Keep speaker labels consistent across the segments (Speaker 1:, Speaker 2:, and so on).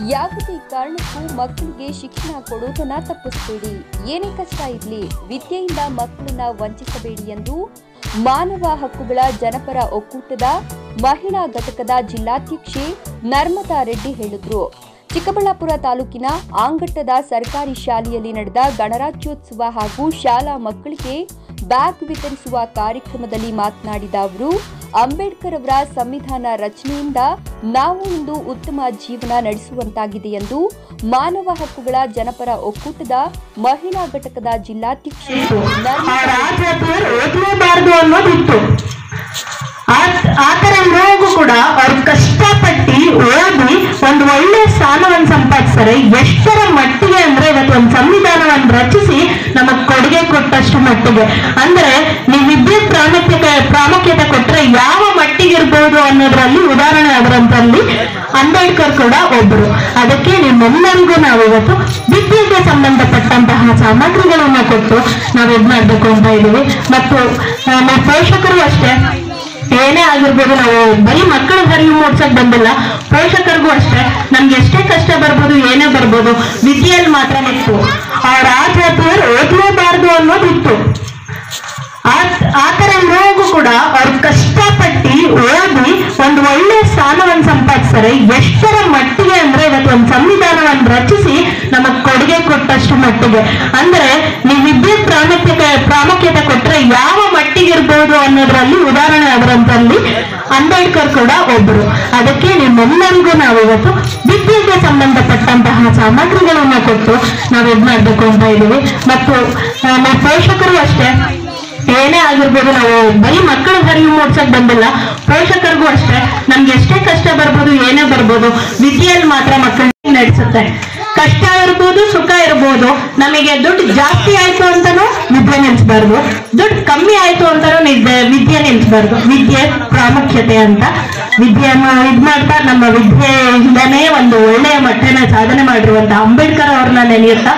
Speaker 1: ಯಾವುದೇ ಕಾರಣಕ್ಕೂ ಮಕ್ಕಳಿಗೆ ಶಿಕ್ಷಣ ಕೊಡುವುದನ್ನ ತಪ್ಪಿಸಬೇಡಿ ಏನೇ ಕಷ್ಟ ಇರಲಿ ವಿದ್ಯೆಯಿಂದ ಮಕ್ಕಳನ್ನ ವಂಚಿಸಬೇಡಿ ಎಂದು ಮಾನವ ಹಕ್ಕುಗಳ ಜನಪರ ಒಕ್ಕೂಟದ ಮಹಿಳಾ ಘಟಕದ ಜಿಲ್ಲಾಧ್ಯಕ್ಷೆ ನರ್ಮದಾ ರೆಡ್ಡಿ ಹೇಳಿದ್ರು ಚಿಕ್ಕಬಳ್ಳಾಪುರ ತಾಲೂಕಿನ ಆಂಗಟ್ಟದ ಸರ್ಕಾರಿ ಶಾಲೆಯಲ್ಲಿ ನಡೆದ ಗಣರಾಜ್ಯೋತ್ಸವ ಹಾಗೂ ಶಾಲಾ ಮಕ್ಕಳಿಗೆ ಬ್ಯಾಗ್ ವಿತರಿಸುವ ಕಾರ್ಯಕ್ರಮದಲ್ಲಿ ಮಾತನಾಡಿದ ಅವರು ಅಂಬೇಡ್ಕರ್ ಅವರ ಸಂವಿಧಾನ ರಚನೆಯಿಂದ ನಾವು ಇಂದು ಉತ್ತಮ ಜೀವನ ನಡೆಸುವಂತಾಗಿದೆ ಎಂದು ಮಾನವ ಹಕ್ಕುಗಳ ಜನಪರ ಒಕ್ಕೂಟದ ಮಹಿಳಾ ಘಟಕದ ಜಿಲ್ಲಾಧ್ಯಕ್ಷೆ
Speaker 2: ಆ
Speaker 1: ನರ್ಮದಾ
Speaker 2: ರಾಜರು ಓದ್ಲೇಬಾರ್ದು ಅನ್ನೋದಿತ್ತು ಆ- ಆ ತರ ಇರೋಗೂ ಕೂಡ ಅವ್ರು ಕಷ್ಟಪಟ್ಟು ಓದಿ ಒಂದು ಒಳ್ಳೆ ಸ್ಥಾನವನ್ನು ಸಂಪಾದಿಸ್ತಾರೆ ಎಷ್ಟರ ಮಟ್ಟಿಗೆ ಅಂದ್ರೆ ಇವತ್ತು ಒಂದು ಸಂವಿಧಾನವನ್ನು ರಚಿಸಿ ನಮಗ್ ಕೊಡುಗೆ ಕೊಟ್ಟಷ್ಟು ಮಟ್ಟಿಗೆ ಅಂದ್ರೆ ನೀವು ವಿದ್ಯುತ್ ಪ್ರಾಮುಖ್ಯತೆ ಪ್ರಾಮುಖ್ಯತೆ ಕೊಟ್ರೆ ಯಾವ ಮಟ್ಟಿಗೆ ಇರ್ಬೋದು ಅನ್ನೋದ್ರಲ್ಲಿ ಉದಾಹರಣೆ ಅದರಂತಲ್ಲಿ ಅಂಬೇಡ್ಕರ್ ಕೂಡ ಒಬ್ರು ಅದಕ್ಕೆ ನಿಮ್ಮೆಲ್ಲರಿಗೂ ನಾವು ಇವತ್ತು ವಿದ್ಯೆಗೆ ಸಂಬಂಧಪಟ್ಟಂತಹ ಸಾಮಗ್ರಿಗಳನ್ನ ಕೊಟ್ಟು ನಾವು ಇದ್ ಮಾಡ್ಬೇಕು ಅಂತ ಇದೀವಿ ಮತ್ತು ಆ, ನಮ್ಮ ಪೋಷಕರು ಅಷ್ಟೇ ಏನೇ ಆಗಿರ್ಬೋದು ನಾವು ಬರೀ ಮಕ್ಕಳ ಹರಿವು ಮೂಡ್ಸಕ್ ಬಂದಿಲ್ಲ ಪೋಷಕರಿಗೂ ಅಷ್ಟೇ ನಮ್ಗೆ ಎಷ್ಟೇ ಕಷ್ಟ ಬರ್ಬೋದು ಏನೇ ಬರ್ಬೋದು ವಿದ್ಯೆಯಲ್ಲಿ ಮಾತ್ರ ಇತ್ತು ಅವ್ರ ಆಚಾರ್ಯರು ಓದ್ಲೇಬಾರ್ದು ಅನ್ನೋದಿತ್ತು ಆ- ಆ ತರ ಇರೋಗೂ ಕೂಡ ಅವ್ರು ಕಷ್ಟಪಟ್ಟು ಓದಿ ಒಂದು ಒಳ್ಳೆ ಸ್ಥಾನವನ್ನು ಸಂಪಾದಿಸ್ತಾರೆ ಎಷ್ಟರ ಮಟ್ಟಿಗೆ ಅಂದ್ರೆ ಇವತ್ತು ಒಂದು ಸಂವಿಧಾನವನ್ನು ರಚಿಸಿ ನಮಗ್ ಕೊಡುಗೆ ಕೊಟ್ಟಷ್ಟು ಮಟ್ಟಿಗೆ ಅಂದ್ರೆ ನೀವು ವಿದ್ಯುತ್ ಪ್ರಾಮುಖ್ಯತೆ ಪ್ರಾಮುಖ್ಯತೆ ಕೊಟ್ರೆ ಯಾವ ಮಟ್ಟಿಗೆ ಇರ್ಬೋದು ಅನ್ನೋದ್ರಲ್ಲಿ ಉದಾಹರಣೆ ಅದರಂತಲ್ಲಿ ಅಂಬೇಡ್ಕರ್ ಕೂಡ ಒಬ್ರು ಅದಕ್ಕೆ ನಿಮ್ಮೆಲ್ಲರಿಗೂ ನಾವು ಇವತ್ತು ವಿದ್ಯೆಗೆ ಸಂಬಂಧಪಟ್ಟಂತಹ ಸಾಮಗ್ರಿಗಳನ್ನ ಕೊಟ್ಟು ನಾವು ಇದ್ ಮಾಡ್ಬೇಕು ಅಂತ ಇದೀವಿ ಮತ್ತು ಆ, ನಮ್ಮ ಪೋಷಕರು ಅಷ್ಟೇ ಏನೇ ಆಗಿರ್ಬೋದು ನಾವು ಬರೀ ಮಕ್ಕಳ ಹರಿವು ಮೂಡ್ಸಕ್ ಬಂದಿಲ್ಲ ಪೋಷಕರಿಗೂ ಅಷ್ಟೇ ನಮ್ಗೆ ಎಷ್ಟೇ ಕಷ್ಟ ಬರ್ಬೋದು ಏನೇ ಬರ್ಬೋದು ವಿದ್ಯೆಯಲ್ಲಿ ಮಾತ್ರ ಮಕ್ಕಳನ್ನ ನಡೆಸುತ್ತೆ ಕಷ್ಟ ಇರ್ಬೋದು ಸುಖ ಇರ್ಬೋದು ನಮಗೆ ದುಡ್ಡು ಜಾಸ್ತಿ ಆಯ್ತು ಅಂತಾನು ವಿದ್ಯೆ ನಿಲ್ಸ್ಬಾರ್ದು ದುಡ್ಡು ಕಮ್ಮಿ ಆಯ್ತು ಅಂತಾನು ನಿದ್ದೆ ವಿದ್ಯೆ ನಿಲ್ಸ್ಬಾರ್ದು ವಿದ್ಯೆ ಪ್ರಾಮುಖ್ಯತೆ ಅಂತ ವಿದ್ಯೆಯನ್ನು ಇದ್ ಮಾಡ್ತಾ ನಮ್ಮ ವಿದ್ಯೆಯಿಂದನೇ ಒಂದು ಒಳ್ಳೆಯ ಮಟ್ಟನ ಸಾಧನೆ ಮಾಡಿರುವಂತ ಅಂಬೇಡ್ಕರ್ ಅವ್ರನ್ನ ನೆನೆಯುತ್ತಾ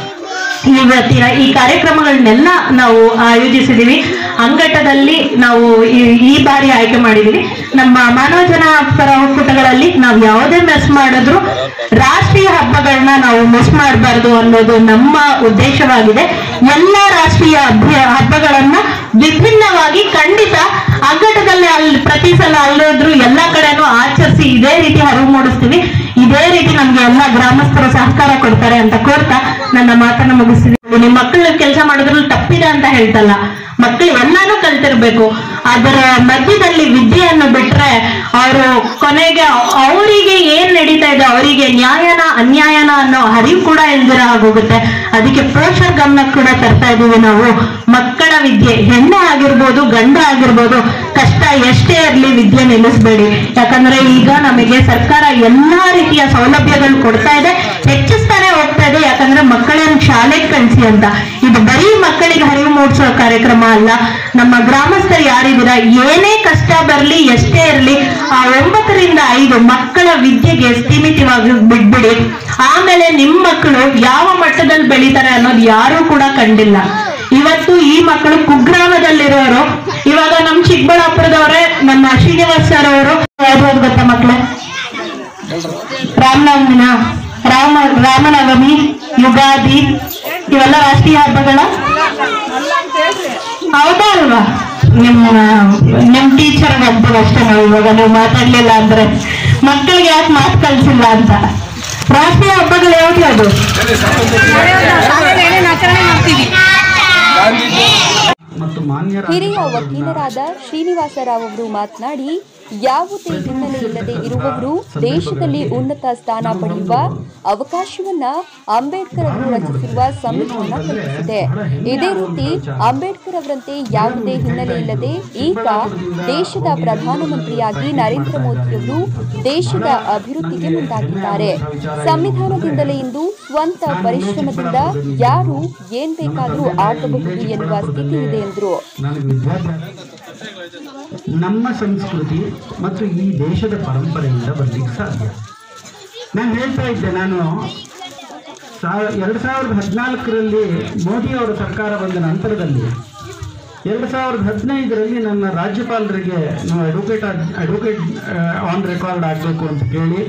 Speaker 2: ಇವತ್ತಿನ ಈ ಕಾರ್ಯಕ್ರಮಗಳನ್ನೆಲ್ಲ ನಾವು ಆಯೋಜಿಸಿದೀವಿ ಅಂಗಟದಲ್ಲಿ ನಾವು ಈ- ಈ ಬಾರಿ ಆಯ್ಕೆ ಮಾಡಿದೀವಿ ನಮ್ಮ ಮಾನವ ಜನ ಪರ ಒಕ್ಕೂಟಗಳಲ್ಲಿ ನಾವು ಯಾವುದೇ ಮಿಸ್ ಮಾಡಿದ್ರು ರಾಷ್ಟ್ರೀಯ ಹಬ್ಬಗಳನ್ನ ನಾವು ಮಿಸ್ ಮಾಡಬಾರ್ದು ಅನ್ನೋದು ನಮ್ಮ ಉದ್ದೇಶವಾಗಿದೆ ಎಲ್ಲ ರಾಷ್ಟ್ರೀಯ ಹಬ್ಬ- ಹಬ್ಬಗಳನ್ನ ವಿಭಿನ್ನವಾಗಿ ಖಂಡಿತ ಅಂಗಟದಲ್ಲಿ ಅಲ್ಲಿ ಪ್ರತಿ ಸಲ ಅಲ್ಲೋದ್ರು ಎಲ್ಲ ಕಡೆನೂ ಆಚರಿಸಿ ಇದೇ ರೀತಿ ಹರಿವು ಮೂಡಿಸ್ತೀವಿ ಇದೇ ರೀತಿ ನಮ್ಗೆ ಎಲ್ಲ ಗ್ರಾಮಸ್ಥರು ಸಹಕಾರ ಕೊಡ್ತಾರೆ ಅಂತ ಕೋರ್ತಾ ನನ್ನ ಮಾತನ್ನ ಮುಗಿಸ್ತೀನಿ ನಿಮ್ ಮಕ್ಕಳು ಕೆಲಸ ಮಾಡೋದ್ರಲ್ಲಿ ತಪ್ಪಿದೆ ಅಂತ ಹೇಳ್ತಲ್ಲ ಮಕ್ಕಳು ಎಲ್ಲಾನು ಕಲ್ತಿರ್ಬೇಕು ಅದರ ಮಧ್ಯದಲ್ಲಿ ವಿದ್ಯೆಯನ್ನು ಬಿಟ್ರೆ ಅವರು ಕೊನೆಗೆ ಅವರಿಗೆ ಏನ್ ನಡೀತಾ ಇದೆ ಅವರಿಗೆ ನ್ಯಾಯನ ಅನ್ಯಾಯನ ಅನ್ನೋ ಹರಿವು ಕೂಡ ಇಲ್ದಿರ ಆಗೋಗುತ್ತೆ ಅದಕ್ಕೆ ಪೋಷಕರ ಗಮನ ಕೂಡ ತರ್ತಾ ಇದೀವಿ ನಾವು ಮಕ್ಕಳ ವಿದ್ಯೆ ಹೆಣ್ಣೆ ಆಗಿರ್ಬೋದು ಗಂಡ ಆಗಿರ್ಬೋದು ಕಷ್ಟ ಎಷ್ಟೇ ಇರ್ಲಿ ವಿದ್ಯೆ ನಿಲ್ಲಿಸ್ಬೇಡಿ ಯಾಕಂದ್ರೆ ಈಗ ನಮಗೆ ಸರ್ಕಾರ ಎಲ್ಲಾ ರೀತಿಯ ಸೌಲಭ್ಯಗಳು ಕೊಡ್ತಾ ಇದೆ ಹೆಚ್ಚಿಸ್ತಾನೆ ಹೋಗ್ತಾ ಇದೆ ಯಾಕಂದ್ರೆ ಮಕ್ಕಳನ್ನ ಶಾಲೆಗೆ ಕಳಿಸಿ ಅಂತ ಇದು ಬರೀ ಮಕ್ಕಳಿಗೆ ಹರಿವು ಮೂಡಿಸೋ ಕಾರ್ಯಕ್ರಮ ಅಲ್ಲ ನಮ್ಮ ಗ್ರಾಮಸ್ಥರು ಯಾರಿದ್ದೀರಾ ಏನೇ ಕಷ್ಟ ಬರ್ಲಿ ಎಷ್ಟೇ ಇರ್ಲಿ ಆ ಒಂಬತ್ತರಿಂದ ಐದು ಮಕ್ಕಳ ವಿದ್ಯೆಗೆ ಸೀಮಿತವಾಗಿ ಬಿಟ್ಬಿಡಿ ಆಮೇಲೆ ನಿಮ್ ಮಕ್ಕಳು ಯಾವ ಮಟ್ಟದಲ್ಲಿ ಬೆಳೀತಾರೆ ಅನ್ನೋದು ಯಾರೂ ಕೂಡ ಕಂಡಿಲ್ಲ ಇವತ್ತು ಈ ಮಕ್ಕಳು ಕುಗ್ರಾಮದಲ್ಲಿರೋರು ಇವಾಗ ನಮ್ ಚಿಕ್ಕಬಳ್ಳಾಪುರದವರೇ ನಮ್ಮ ಶ್ರೀನಿವಾಸ್ ಸರ್ ಅವರು ಯಾವ್ದು ಗೊತ್ತಾ ಮಕ್ಕಳೇ ರಾಮನವಮಿನ ರಾಮ ರಾಮನವಮಿ ಯುಗಾದಿ ಇವೆಲ್ಲ ರಾಷ್ಟ್ರೀಯ ಹಬ್ಬಗಳ ಹೌದಾ ಅಲ್ವಾ ನಿಮ್ಮ ನಿಮ್ ಟೀಚರ್ ಒಬ್ಬರು ಅಷ್ಟೇ ನಾವು ಇವಾಗ ನೀವು ಮಾತಾಡ್ಲಿಲ್ಲ ಅಂದ್ರೆ ಮಕ್ಕಳಿಗೆ ಯಾಕೆ ಮಾತು ಕಳ್ಸಿಲ್ಲ ಅಂತ ರಾಷ್ಟ್ರೀಯ ಹಬ್ಬಗಳು ಯಾವ್ದು ಯಾವುದು
Speaker 3: ಮತ್ತು ಮಾನ್ಯರ
Speaker 1: ಹಿರಿಯ ವಕೀಲರಾದ ಶ್ರೀನಿವಾಸರಾವ್ ಅವರು ಮಾತನಾಡಿ ಯಾವುದೇ ಹಿನ್ನೆಲೆ ಇಲ್ಲದೆ ಇರುವವರು ದೇಶದಲ್ಲಿ ಉನ್ನತ ಸ್ಥಾನ ಪಡೆಯುವ ಅವಕಾಶವನ್ನ ಅಂಬೇಡ್ಕರ್ ಅವರು ರಚಿಸಿರುವ ಸಂವಿಧಾನ ಕಲ್ಪಿಸಿದೆ ಇದೇ ರೀತಿ ಅಂಬೇಡ್ಕರ್ ಅವರಂತೆ ಯಾವುದೇ ಹಿನ್ನೆಲೆ ಇಲ್ಲದೆ ಈಗ ದೇಶದ ಪ್ರಧಾನಮಂತ್ರಿಯಾಗಿ ನರೇಂದ್ರ ಮೋದಿ ಅವರು ದೇಶದ ಅಭಿವೃದ್ಧಿಗೆ ಮುಂದಾಗಿದ್ದಾರೆ ಸಂವಿಧಾನದಿಂದಲೇ ಇಂದು ಸ್ವಂತ ಪರಿಶ್ರಮದಿಂದ ಯಾರು ಏನ್ ಬೇಕಾದರೂ ಆಗಬಹುದು ಎನ್ನುವ ಸ್ಥಿತಿ ಇದೆ ಎಂದರು
Speaker 3: ನಾನು ವಿದ್ಯಾಭ್ಯಾಸ ನಮ್ಮ ಸಂಸ್ಕೃತಿ ಮತ್ತು ಈ ದೇಶದ ಪರಂಪರೆಯಿಂದ ಬರ್ಲಿಕ್ಕೆ ಸಾಧ್ಯ ನಾನು ಹೇಳ್ತಾ ಇದ್ದೆ ನಾನು ಸಾವ ಎರಡು ಸಾವಿರದ ಹದಿನಾಲ್ಕರಲ್ಲಿ ಮೋದಿ ಅವರ ಸರ್ಕಾರ ಬಂದ ನಂತರದಲ್ಲಿ ಎರಡು ಸಾವಿರದ ಹದಿನೈದರಲ್ಲಿ ನನ್ನ ರಾಜ್ಯಪಾಲರಿಗೆ ನಾವು ಅಡ್ವೊಕೇಟ್ ಅಡ್ವೊಕೇಟ್ ಆನ್ ರೆಕಾರ್ಡ್ ಆಗಬೇಕು ಅಂತ ಕೇಳಿ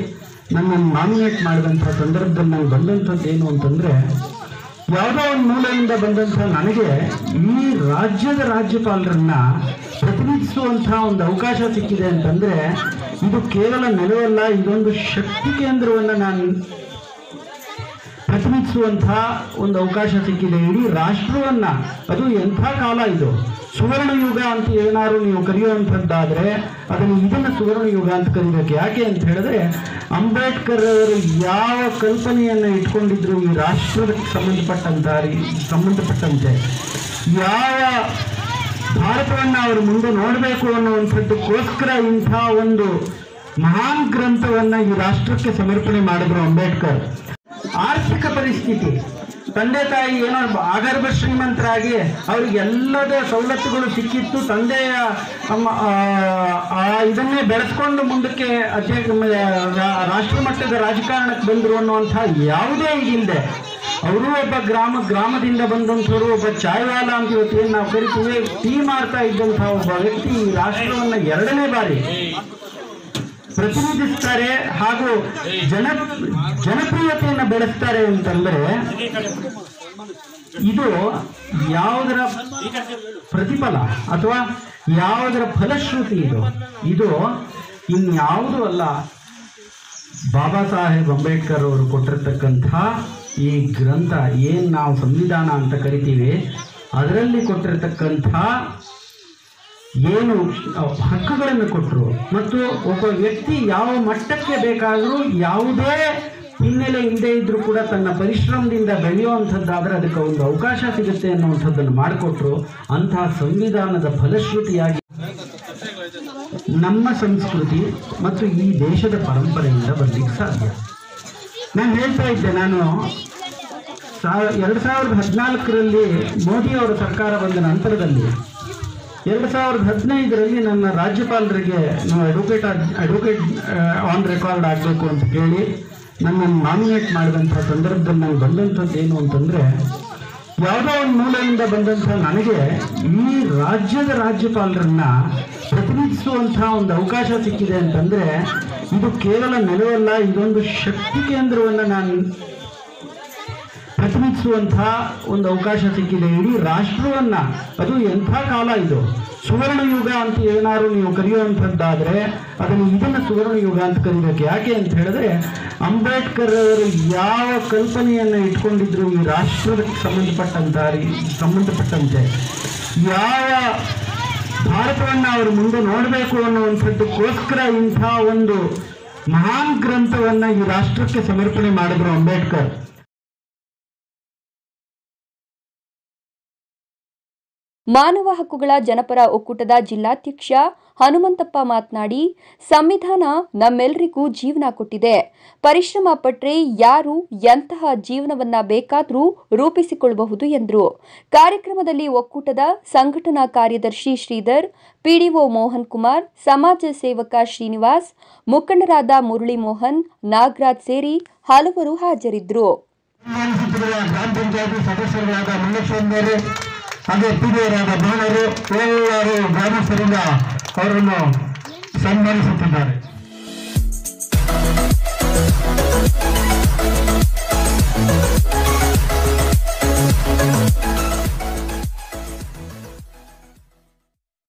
Speaker 3: ನನ್ನನ್ನು ನಾಮಿನೇಟ್ ಮಾಡಿದಂಥ ಸಂದರ್ಭದಲ್ಲಿ ನನಗೆ ಬಂದಂಥದ್ದು ಏನು ಅಂತಂದರೆ ಯಾವುದೋ ಒಂದು ಮೂಲೆಯಿಂದ ಬಂದಂಥ ನನಗೆ ಈ ರಾಜ್ಯದ ರಾಜ್ಯಪಾಲರನ್ನ ಪ್ರತಿನಿಧಿಸುವಂಥ ಒಂದು ಅವಕಾಶ ಸಿಕ್ಕಿದೆ ಅಂತಂದರೆ ಇದು ಕೇವಲ ನೆಲವಲ್ಲ ಇದೊಂದು ಶಕ್ತಿ ಕೇಂದ್ರವನ್ನು ನಾನು ಪ್ರತಿನಿಧಿಸುವಂತಹ ಒಂದು ಅವಕಾಶ ಸಿಕ್ಕಿದೆ ಇಡೀ ರಾಷ್ಟ್ರವನ್ನ ಅದು ಎಂಥ ಕಾಲ ಇದು ಸುವರ್ಣ ಯುಗ ಅಂತ ಏನಾದ್ರು ನೀವು ಕರೆಯುವಂಥದ್ದಾದ್ರೆ ಅದನ್ನು ಇದನ್ನು ಸುವರ್ಣ ಯುಗ ಅಂತ ಕರಿಬೇಕು ಯಾಕೆ ಅಂತ ಹೇಳಿದ್ರೆ ಅಂಬೇಡ್ಕರ್ ಅವರು ಯಾವ ಕಲ್ಪನೆಯನ್ನು ಇಟ್ಕೊಂಡಿದ್ರು ಈ ರಾಷ್ಟ್ರಕ್ಕೆ ಸಂಬಂಧಪಟ್ಟಂತ ಸಂಬಂಧಪಟ್ಟಂತೆ ಯಾವ ಭಾರತವನ್ನು ಅವರು ಮುಂದೆ ನೋಡಬೇಕು ಅನ್ನುವಂಥದ್ದಕ್ಕೋಸ್ಕರ ಇಂಥ ಒಂದು ಮಹಾನ್ ಗ್ರಂಥವನ್ನ ಈ ರಾಷ್ಟ್ರಕ್ಕೆ ಸಮರ್ಪಣೆ ಮಾಡಿದ್ರು ಅಂಬೇಡ್ಕರ್ ಆರ್ಥಿಕ ಪರಿಸ್ಥಿತಿ ತಂದೆ ತಾಯಿ ಏನೋ ಆಗರ್ಭ ಶ್ರೀಮಂತರಾಗಿ ಅವ್ರಿಗೆ ಎಲ್ಲದ ಸವಲತ್ತುಗಳು ಸಿಕ್ಕಿತ್ತು ತಂದೆಯ ಅಮ್ಮ, ಆ, ಆ ಇದನ್ನೇ ಬೆಳೆಸ್ಕೊಂಡು ಮುಂದಕ್ಕೆ ಅಧ್ಯಕ್ಷ ರಾ- ರಾಷ್ಟ್ರ ಮಟ್ಟದ ರಾಜಕಾರಣಕ್ಕೆ ಬಂದರು ಅನ್ನುವಂಥ ಯಾವುದೇ ಇದಿಲ್ಲದೆ ಅವರು ಒಬ್ಬ ಗ್ರಾಮ ಗ್ರಾಮದಿಂದ ಬಂದಂಥವ್ರು ಒಬ್ಬ ಚಾಯ್ವಾಲ ಅಂತ ಇವತ್ತು ಏನು ನಾವು ಕರಿತೀವಿ ಟೀ ಮಾರ್ತಾ ಇದ್ದಂಥ ಒಬ್ಬ ವ್ಯಕ್ತಿ ಈ ರಾಷ್ಟ್ರವನ್ನ ಎರಡನೇ ಬಾರಿ ಪ್ರತಿನಿಧಿಸ್ತಾರೆ ಹಾಗೂ ಜನ ಜನಪ್ರಿಯತೆಯನ್ನು ಬೆಳೆಸ್ತಾರೆ ಅಂತಂದ್ರೆ ಇದು ಯಾವುದರ ಪ್ರತಿಫಲ ಅಥವಾ ಯಾವುದರ ಫಲಶ್ರುತಿ ಇದು ಇದು ಇನ್ಯಾವುದೂ ಅಲ್ಲ ಬಾಬಾ ಸಾಹೇಬ್ ಅಂಬೇಡ್ಕರ್ ಅವರು ಕೊಟ್ಟಿರ್ತಕ್ಕಂಥ ಈ ಗ್ರಂಥ ಏನು ನಾವು ಸಂವಿಧಾನ ಅಂತ ಕರಿತೀವಿ ಅದರಲ್ಲಿ ಕೊಟ್ಟಿರ್ತಕ್ಕಂಥ ಏನು ಹಕ್ಕುಗಳನ್ನು ಕೊಟ್ಟರು ಮತ್ತು ಒಬ್ಬ ವ್ಯಕ್ತಿ ಯಾವ ಮಟ್ಟಕ್ಕೆ ಬೇಕಾದರೂ ಯಾವುದೇ ಹಿನ್ನೆಲೆ ಇಲ್ಲದೆ ಇದ್ರೂ ಕೂಡ ತನ್ನ ಪರಿಶ್ರಮದಿಂದ ಬೆಳೆಯುವಂಥದ್ದಾದರೆ ಅದಕ್ಕೆ ಒಂದು ಅವಕಾಶ ಸಿಗುತ್ತೆ ಅನ್ನುವಂಥದ್ದನ್ನು ಮಾಡಿಕೊಟ್ರು ಅಂತಹ ಸಂವಿಧಾನದ ಫಲಶ್ರುತಿಯಾಗಿ ನಮ್ಮ ಸಂಸ್ಕೃತಿ ಮತ್ತು ಈ ದೇಶದ ಪರಂಪರೆಯಿಂದ ಬರ್ಲಿಕ್ಕೆ ಸಾಧ್ಯ ನಾನು ಹೇಳ್ತಾ ಇದ್ದೆ ನಾನು ಸಾವ ಎರಡು ಸಾವಿರದ ಹದಿನಾಲ್ಕರಲ್ಲಿ ಮೋದಿ ಅವರ ಸರ್ಕಾರ ಬಂದ ನಂತರದಲ್ಲಿ ಎರಡು ಸಾವಿರದ ಹದಿನೈದರಲ್ಲಿ ನನ್ನ ರಾಜ್ಯಪಾಲರಿಗೆ ನಾವು ಅಡ್ವೊಕೇಟ್ ಅಡ್ವೊಕೇಟ್ ಆನ್ ರೆಕಾರ್ಡ್ ಆಗಬೇಕು ಅಂತ ಕೇಳಿ ನನ್ನನ್ನು ನಾಮಿನೇಟ್ ಮಾಡಿದಂಥ ಸಂದರ್ಭದಲ್ಲಿ ನನಗೆ ಬಂದಂಥದ್ದು ಏನು ಅಂತಂದರೆ ಯಾವುದೋ ಒಂದು ಮೂಲೆಯಿಂದ ಬಂದಂಥ ನನಗೆ ಈ ರಾಜ್ಯದ ರಾಜ್ಯಪಾಲರನ್ನ ಪ್ರತಿನಿಧಿಸುವಂಥ ಒಂದು ಅವಕಾಶ ಸಿಕ್ಕಿದೆ ಅಂತಂದರೆ ಇದು ಕೇವಲ ನೆಲವಲ್ಲ ಇದೊಂದು ಶಕ್ತಿ ಕೇಂದ್ರವನ್ನು ನಾನು ಪ್ರತಿನಿಧಿಸುವಂತಹ ಒಂದು ಅವಕಾಶ ಸಿಕ್ಕಿದೆ ಇಡೀ ರಾಷ್ಟ್ರವನ್ನ ಅದು ಎಂಥ ಕಾಲ ಇದು ಸುವರ್ಣ ಯುಗ ಅಂತ ಏನಾದ್ರು ನೀವು ಕರೆಯುವಂಥದ್ದಾದ್ರೆ ಅದನ್ನು ಇದನ್ನು ಸುವರ್ಣ ಯುಗ ಅಂತ ಕರಿಬೇಕು ಯಾಕೆ ಅಂತ ಹೇಳಿದ್ರೆ ಅಂಬೇಡ್ಕರ್ ಅವರು ಯಾವ ಕಲ್ಪನೆಯನ್ನು ಇಟ್ಕೊಂಡಿದ್ರು ಈ ರಾಷ್ಟ್ರಕ್ಕೆ ಸಂಬಂಧಪಟ್ಟಂತ ಸಂಬಂಧಪಟ್ಟಂತೆ ಯಾವ ಭಾರತವನ್ನು ಅವರು ಮುಂದೆ ನೋಡಬೇಕು ಅನ್ನುವಂಥದ್ದಕ್ಕೋಸ್ಕರ ಇಂಥ ಒಂದು ಮಹಾನ್ ಗ್ರಂಥವನ್ನ ಈ ರಾಷ್ಟ್ರಕ್ಕೆ ಸಮರ್ಪಣೆ ಮಾಡಿದ್ರು ಅಂಬೇಡ್ಕರ್
Speaker 1: ಮಾನವ ಹಕ್ಕುಗಳ ಜನಪರ ಒಕ್ಕೂಟದ ಜಿಲ್ಲಾಧ್ಯಕ್ಷ ಹನುಮಂತಪ್ಪ ಮಾತನಾಡಿ ಸಂವಿಧಾನ ನಮ್ಮೆಲ್ಲರಿಗೂ ಜೀವನ ಕೊಟ್ಟಿದೆ ಪರಿಶ್ರಮ ಪಟ್ರೆ ಯಾರು ಎಂತಹ ಜೀವನವನ್ನ ಬೇಕಾದರೂ ರೂಪಿಸಿಕೊಳ್ಳಬಹುದು ಎಂದರು ಕಾರ್ಯಕ್ರಮದಲ್ಲಿ ಒಕ್ಕೂಟದ ಸಂಘಟನಾ ಕಾರ್ಯದರ್ಶಿ ಶ್ರೀಧರ್ ಪಿಡಿಒ ಮೋಹನ್ ಕುಮಾರ್ ಸಮಾಜ ಸೇವಕ ಶ್ರೀನಿವಾಸ್ ಮುಖಂಡರಾದ ಮುರಳಿ ಮೋಹನ್ ನಾಗರಾಜ್ ಸೇರಿ ಹಲವರು ಹಾಜರಿದ್ದರು
Speaker 3: ಸನ್ಮಾನಿಸುತ್ತಿರುವ ಗ್ರಾಮ ಪಂಚಾಯತಿ ಸದಸ್ಯರುಗಳಾದ ಮಲ್ಲೇಶ್ವರನವರು ಹಾಗೆ ಪಿಡಿಯರಾದ ಬಾಣರು ಎಲ್ಲರೂ ಗ್ರಾಮಸ್ಥರಿಂದ ಅವರನ್ನು ಸನ್ಮಾನಿಸುತ್ತಿದ್ದಾರೆ